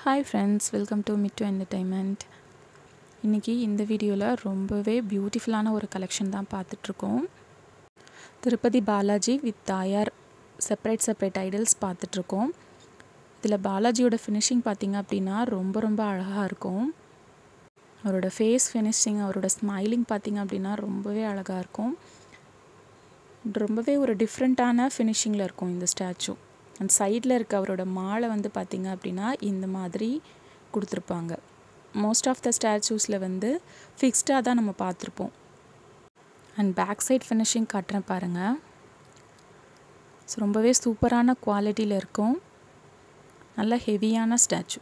hi friends welcome to mid to entertainment இன்றைக்கி இந்த வீடியோவில் ரொம்பவே பியூட்டிஃபுல்லான ஒரு கலெக்ஷன் தான் பார்த்துட்ருக்கோம் திருப்பதி பாலாஜி வித் தாயார் செப்பரேட் செப்பரேட் ஐடல்ஸ் பார்த்துட்ருக்கோம் இதில் பாலாஜியோட ஃபினிஷிங் பார்த்திங்க அப்படின்னா ரொம்ப ரொம்ப அழகாக இருக்கும் அவரோட ஃபேஸ் ஃபினிஷிங் அவரோட ஸ்மைலிங் பார்த்திங்க அப்படின்னா ரொம்பவே அழகாக இருக்கும் ரொம்பவே ஒரு டிஃப்ரெண்ட்டான ஃபினிஷிங்கில் இருக்கும் இந்த ஸ்டாச்சு அண்ட் சைடில் இருக்க அவரோட மாலை வந்து பார்த்திங்க அப்படின்னா இந்த மாதிரி கொடுத்துருப்பாங்க மோஸ்ட் ஆஃப் த ஸ்டாச்சூஸில் வந்து ஃபிக்ஸ்டாக தான் நம்ம பார்த்துருப்போம் அண்ட் பேக் சைட் ஃபினிஷிங் காட்டுறேன் பாருங்கள் ஸோ ரொம்பவே சூப்பரான குவாலிட்டியில் இருக்கும் நல்ல ஹெவியான ஸ்டாச்சு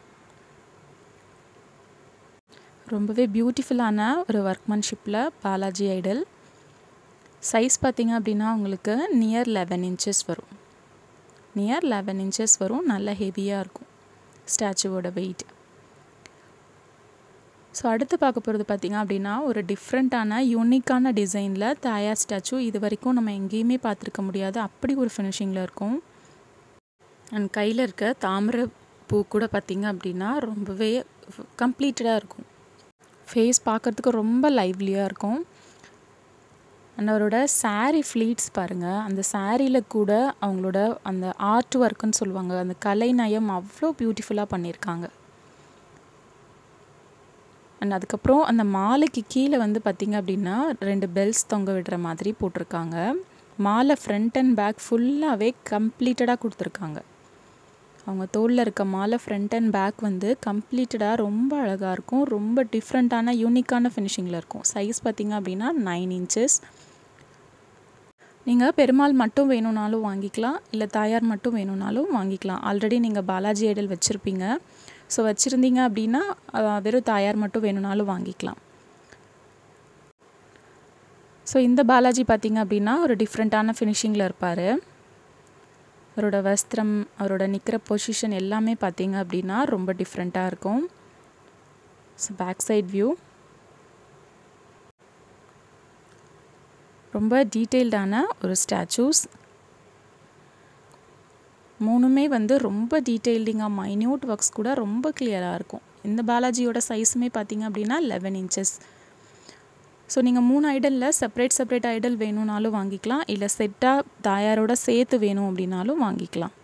ரொம்பவே பியூட்டிஃபுல்லான ஒரு ஒர்க்மன்ஷிப்பில் பாலாஜி ஐடல் சைஸ் பார்த்திங்க அப்படின்னா உங்களுக்கு நியர் லெவன் இன்ச்சஸ் வரும் நியர் லெவன் இன்ச்சஸ் வரும் நல்ல ஹெவியாக இருக்கும் ஸ்டாச்சுவோட வெயிட் ஸோ அடுத்து பார்க்க போகிறது பார்த்திங்க அப்படின்னா ஒரு டிஃப்ரெண்ட்டான யூனிக்கான டிசைனில் தாயார் ஸ்டாச்சு இது வரைக்கும் நம்ம எங்கேயுமே பார்த்துருக்க முடியாது அப்படி ஒரு ஃபினிஷிங்கில் இருக்கும் அண்ட் கையில் இருக்க தாமரை பூ கூட பார்த்திங்க அப்படின்னா ரொம்பவே கம்ப்ளீட்டடாக இருக்கும் ஃபேஸ் பார்க்குறதுக்கு ரொம்ப லைவ்லியாக இருக்கும் அண்ட் அவரோட சாரீ ஃப்ளீட்ஸ் பாருங்கள் அந்த சாரியில் கூட அவங்களோட அந்த ஆர்ட் ஒர்க்குன்னு சொல்லுவாங்க அந்த கலை நயம் அவ்வளோ பியூட்டிஃபுல்லாக பண்ணியிருக்காங்க அண்ட் அதுக்கப்புறம் அந்த மாலைக்கு கீழே வந்து பார்த்திங்க அப்படின்னா ரெண்டு பெல்ஸ் தொங்க விடுற மாதிரி போட்டிருக்காங்க மாலை ஃப்ரண்ட் அண்ட் பேக் ஃபுல்லாகவே கம்ப்ளீட்டடாக கொடுத்துருக்காங்க அவங்க தோளில் இருக்க மாலை ஃப்ரண்ட் அண்ட் பேக் வந்து கம்ப்ளீட்டடாக ரொம்ப அழகாக இருக்கும் ரொம்ப டிஃப்ரெண்ட்டான யூனிக்கான ஃபினிஷிங்கில் இருக்கும் சைஸ் பார்த்திங்க அப்படின்னா நைன் இன்ச்சஸ் நீங்கள் பெருமாள் மட்டும் வேணும்னாலும் வாங்கிக்கலாம் இல்லை தாயார் மட்டும் வேணும்னாலும் வாங்கிக்கலாம் ஆல்ரெடி நீங்கள் பாலாஜி ஐடல் வச்சுருப்பீங்க ஸோ வச்சுருந்தீங்க அப்படின்னா வெறும் தாயார் மட்டும் வேணும்னாலும் வாங்கிக்கலாம் ஸோ இந்த பாலாஜி பார்த்திங்க அப்படின்னா ஒரு டிஃப்ரெண்ட்டான ஃபினிஷிங்கில் இருப்பார் அவரோட வஸ்திரம் அவரோட நிற்கிற பொசிஷன் எல்லாமே பார்த்திங்க அப்படின்னா ரொம்ப டிஃப்ரெண்ட்டாக இருக்கும் ஸோ பேக் சைட் வியூ ரொம்ப டீட்டெயில்டான ஒரு ஸ்டாச்சூஸ் மூணுமே வந்து ரொம்ப டீட்டெயில்டிங்காக மைன்யூட் ஒர்க்ஸ் கூட ரொம்ப கிளியராக இருக்கும் இந்த பாலாஜியோட சைஸுமே பார்த்திங்க அப்படின்னா லெவன் இன்ச்சஸ் ஸோ நீங்கள் மூணு ஐடலில் செப்பரேட் செப்பரேட் ஐடல் வேணும்னாலும் வாங்கிக்கலாம் இல்லை செட்டாக தாயாரோட சேர்த்து வேணும் அப்படின்னாலும் வாங்கிக்கலாம்